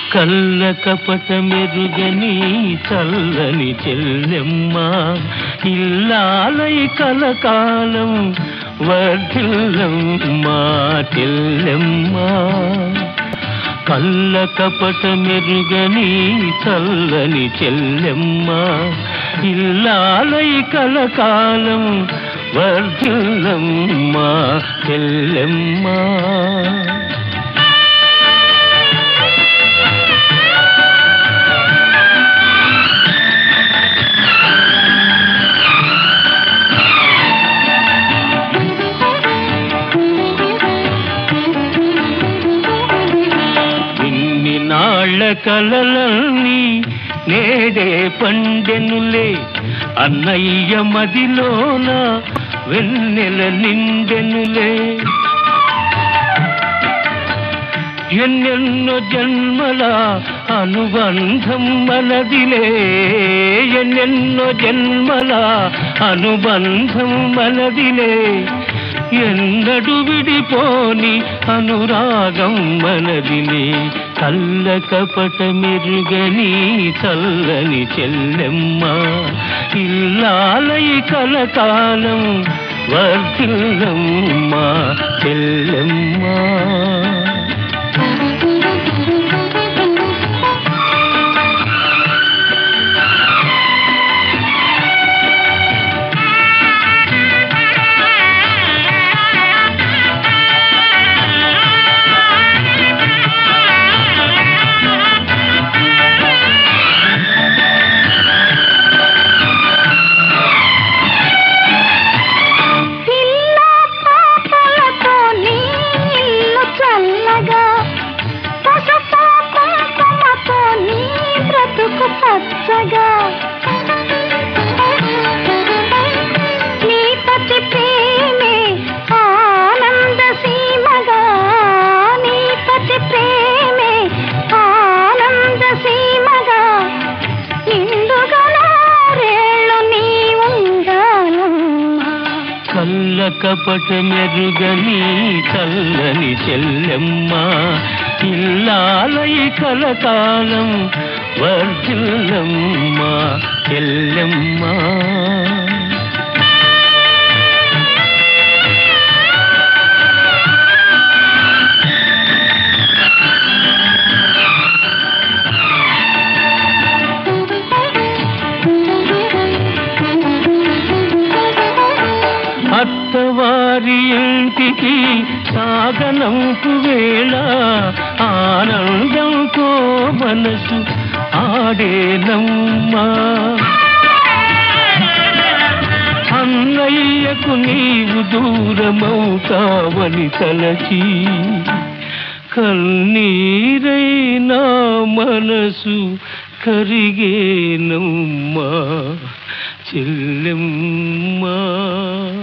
కళ్ళ కపట మెరుగని చల్లని చెల్లెమ్మ ఇల్లాలై కలకాలం వర్ధిల్లమ్మా చెల్లెమ్మ కళ్ళ కపట మెరుగని చల్లని చెల్లెమ్మ ఇల్లాలై కలకాలం వర్ధిల్లమ్మా చెల్లెమ్మ ఇన్ని నాళ్ళ కలలన్నీ నేడే పండెనులే అన్నయ్య మదిలోన వెన్నెల నిండెనులే ఎన్నెన్నో జన్మల అనుబంధం మనదిలే ఎన్నెన్నో జన్మల అనుబంధం మనదిలే ఎన్నడు విడిపోని అనురాగం మనదిలే కళ్ళ కపట మెరుగని చల్లని చెల్లెమ్మ ఇల్లాలై కలకాలం వర్ధిల్లమ్మ చెల్లెమ్మ పిల్ల పాపలతో నీ ఇల్లు చల్లగా పసుపు కుంకుమతో నీ బ్రతుకు పచ్చగా నీ పతి ప్రేమే ఆనంద సీమగా నీ పతి ప్రేమే ఆనంద సీమగా నిండుగా నూరేళ్ళు నీ ఉండాలమ్మా కళ్ళ కపట మెరుగని చల్లని చెల్లెమ్మ ఇల్లాలై కలకాలం వర్ధిల్లమ్మ చెల్లెమ్మ అత్తవారి ఇంటికి సాగనంపు వేళ ఆనందంతో మనసు ఆడేనమ్మా అన్నయ్యకు నీవు దూరమవుతావని తలచి కన్నీరైనా మనసు కరిగేనమ్మా చెల్లెమ్మా